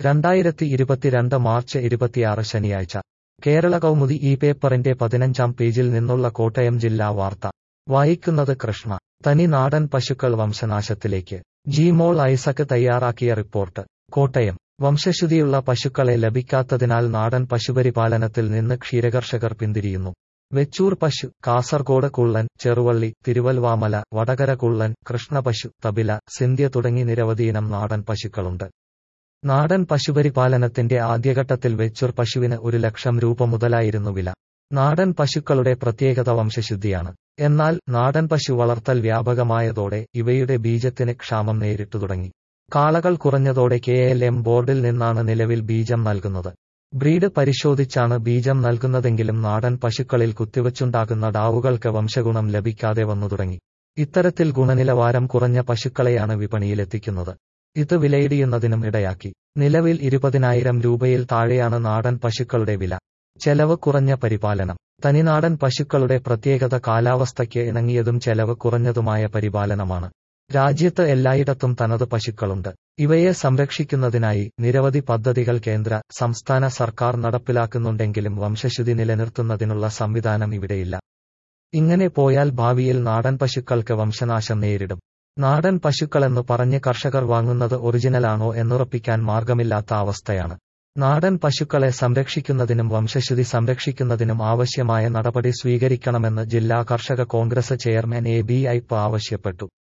രണ്ടായിരത്തി ഇരുപത്തിരണ്ട് മാർച്ച് ഇരുപത്തിയാറ് ശനിയാഴ്ച കേരള കൗമുദി ഈ പേപ്പറിന്റെ പതിനഞ്ചാം പേജിൽ നിന്നുള്ള കോട്ടയം ജില്ലാ വാർത്ത വായിക്കുന്നത് കൃഷ്ണ തനി നാടൻ പശുക്കൾ വംശനാശത്തിലേക്ക് ജിമോൾ ഐസക് തയ്യാറാക്കിയ റിപ്പോർട്ട് കോട്ടയം വംശശുദ്ധിയുള്ള പശുക്കളെ ലഭിക്കാത്തതിനാൽ നാടൻ പശുപരിപാലനത്തിൽ നിന്ന് ക്ഷീരകർഷകർ പിന്തിരിയുന്നു വെച്ചൂർ പശു കാസർഗോഡ് കുള്ളൻ ചെറുവള്ളി തിരുവൽവാമല വടകര കുള്ളൻ കൃഷ്ണപശു തബില സിന്ധ്യ തുടങ്ങി നിരവധിയിനം നാടൻ പശുക്കളുണ്ട് നാടൻ പശുപരിപാലനത്തിന്റെ ആദ്യഘട്ടത്തിൽ വെച്ചൂർ പശുവിന് ഒരു ലക്ഷം രൂപ മുതലായിരുന്നു വില നാടൻ പശുക്കളുടെ പ്രത്യേകത വംശശുദ്ധിയാണ് എന്നാൽ നാടൻ പശു വളർത്തൽ വ്യാപകമായതോടെ ഇവയുടെ ബീജത്തിന് ക്ഷാമം നേരിട്ടു തുടങ്ങി കാളകൾ കുറഞ്ഞതോടെ കെ എൽ എം ബോർഡിൽ നിന്നാണ് നിലവിൽ ബീജം നൽകുന്നത് ബ്രീഡ് പരിശോധിച്ചാണ് ബീജം നൽകുന്നതെങ്കിലും നാടൻ പശുക്കളിൽ കുത്തിവച്ചുണ്ടാകുന്ന ഡാവുകൾക്ക് വംശഗുണം ലഭിക്കാതെ വന്നു തുടങ്ങി ഇത്തരത്തിൽ ഗുണനിലവാരം കുറഞ്ഞ പശുക്കളെയാണ് വിപണിയിലെത്തിക്കുന്നത് ഇത് വിലയിടിയുന്നതിനും ഇടയാക്കി നിലവിൽ ഇരുപതിനായിരം രൂപയിൽ താഴെയാണ് നാടൻ പശുക്കളുടെ വില ചെലവ് കുറഞ്ഞ പരിപാലനം തനിനാടൻ പശുക്കളുടെ പ്രത്യേകത കാലാവസ്ഥയ്ക്ക് ഇണങ്ങിയതും ചെലവ് കുറഞ്ഞതുമായ പരിപാലനമാണ് രാജ്യത്ത് എല്ലായിടത്തും തനത് പശുക്കളുണ്ട് ഇവയെ സംരക്ഷിക്കുന്നതിനായി നിരവധി പദ്ധതികൾ കേന്ദ്ര സംസ്ഥാന സർക്കാർ നടപ്പിലാക്കുന്നുണ്ടെങ്കിലും വംശശുദ്ധി നിലനിർത്തുന്നതിനുള്ള സംവിധാനം ഇവിടെയില്ല ഇങ്ങനെ പോയാൽ ഭാവിയിൽ നാടൻ പശുക്കൾക്ക് വംശനാശം നേരിടും നാടൻ പശുക്കളെന്ന് പറഞ്ഞ് കർഷകർ വാങ്ങുന്നത് ഒറിജിനലാണോ എന്നുറപ്പിക്കാൻ മാർഗമില്ലാത്ത അവസ്ഥയാണ് നാടൻ പശുക്കളെ സംരക്ഷിക്കുന്നതിനും വംശശുദ്ധി സംരക്ഷിക്കുന്നതിനും ആവശ്യമായ നടപടി സ്വീകരിക്കണമെന്ന് ജില്ലാ കർഷക Congress chairman A B Aipe ആവശ്യപ്പെട്ടു